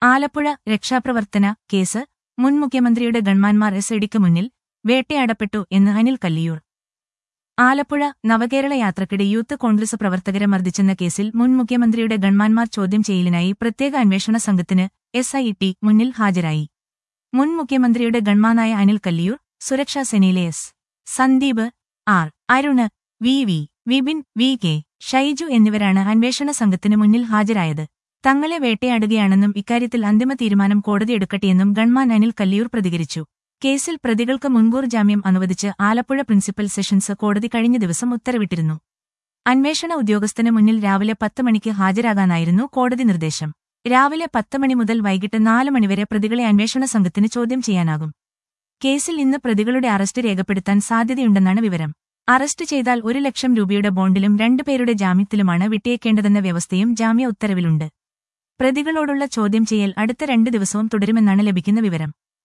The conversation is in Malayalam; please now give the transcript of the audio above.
ആലപ്പുഴ രക്ഷാപ്രവർത്തന കേസ് മുൻ മുഖ്യമന്ത്രിയുടെ ഗൺമാൻമാർ എസ് എഡിക്ക് മുന്നിൽ വേട്ടയാടപ്പെട്ടു എന്ന് അനിൽ കല്ലിയൂർ ആലപ്പുഴ നവകേരള യാത്രക്കിടെ യൂത്ത് കോൺഗ്രസ് പ്രവർത്തകരെ മർദ്ദിച്ചെന്ന കേസിൽ മുൻ മുഖ്യമന്ത്രിയുടെ ഗൺമാൻമാർ ചോദ്യം ചെയ്യലിനായി പ്രത്യേക അന്വേഷണ സംഘത്തിന് എസ് ഐ ടി മുന്നിൽ ഹാജരായി മുൻ മുഖ്യമന്ത്രിയുടെ ഗൺമാനായ അനിൽ കല്ലിയൂർ സുരക്ഷാ സെനയിലെ S Sandeep R Arun V V Vipin V K Shaiju എന്നിവരാണ് അന്വേഷണ സംഘത്തിന് മുന്നിൽ ഹാജരായത് തങ്ങളെ വേട്ടയാടുകയാണെന്നും ഇക്കാര്യത്തിൽ അന്തിമ തീരുമാനം കോടതി എടുക്കട്ടെയെന്നും ഗൺമാൻ അനിൽ കല്ലിയൂർ പ്രതികരിച്ചു കേസിൽ പ്രതികൾക്ക് മുൻകൂർ ജാമ്യം അനുവദിച്ച് ആലപ്പുഴ പ്രിൻസിപ്പൽ സെഷൻസ് കോടതി കഴിഞ്ഞ ദിവസം ഉത്തരവിട്ടിരുന്നു അന്വേഷണ ഉദ്യോഗസ്ഥന് മുന്നിൽ രാവിലെ പത്ത് മണിക്ക് ഹാജരാകാനായിരുന്നു കോടതി നിർദ്ദേശം രാവിലെ പത്ത് മണി മുതൽ വൈകിട്ട് നാല് മണിവരെ പ്രതികളെ അന്വേഷണ സംഘത്തിന് ചോദ്യം ചെയ്യാനാകും കേസിൽ ഇന്ന് പ്രതികളുടെ അറസ്റ്റ് രേഖപ്പെടുത്താൻ സാധ്യതയുണ്ടെന്നാണ് വിവരം അറസ്റ്റ് ചെയ്താൽ ഒരു ലക്ഷം രൂപയുടെ ബോണ്ടിലും രണ്ടുപേരുടെ ജാമ്യത്തിലുമാണ് വിട്ടേക്കേണ്ടതെന്ന വ്യവസ്ഥയും ജാമ്യ ഉത്തരവിലുണ്ട് പ്രതികളോടുള്ള ചോദ്യം ചെയ്യൽ അടുത്ത രണ്ട് ദിവസവും തുടരുമെന്നാണ് ലഭിക്കുന്ന വിവരം